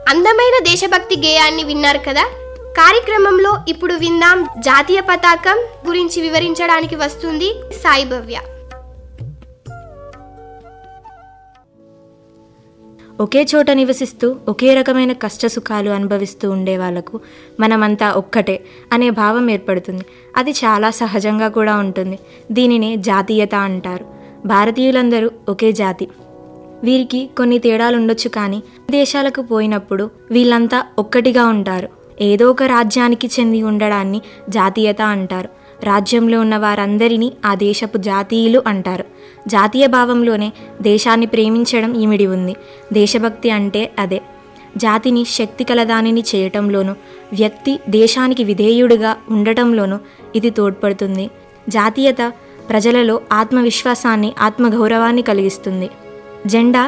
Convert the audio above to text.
అందమైన దేశభక్తి గేయాన్ని విన్నారు కదా కార్యక్రమంలో ఇప్పుడు విందాం జాతీయ పతాకం గురించి వివరించడానికి వస్తుంది సాయి భవ్య ఒకే చోట నివసిస్తూ ఒకే రకమైన కష్టసుఖాలు అనుభవిస్తూ ఉండే వాళ్ళకు మనమంతా ఒక్కటే అనే భావం ఏర్పడుతుంది అది చాలా సహజంగా కూడా ఉంటుంది దీనినే జాతీయత అంటారు భారతీయులందరూ ఒకే జాతి వీరికి కొన్ని తేడాలు ఉండొచ్చు కానీ దేశాలకు పోయినప్పుడు వీళ్ళంతా ఒక్కటిగా ఉంటారు ఏదో ఒక రాజ్యానికి చెంది ఉండడాన్ని జాతీయత అంటారు రాజ్యంలో ఉన్న వారందరినీ ఆ దేశపు జాతీయులు అంటారు జాతీయ భావంలోనే దేశాన్ని ప్రేమించడం ఇమిడి ఉంది దేశభక్తి అంటే అదే జాతిని శక్తి కలదానిని చేయటంలోనూ వ్యక్తి దేశానికి విధేయుడిగా ఉండటంలోనూ ఇది తోడ్పడుతుంది జాతీయత ప్రజలలో ఆత్మవిశ్వాసాన్ని ఆత్మగౌరవాన్ని కలిగిస్తుంది జెండా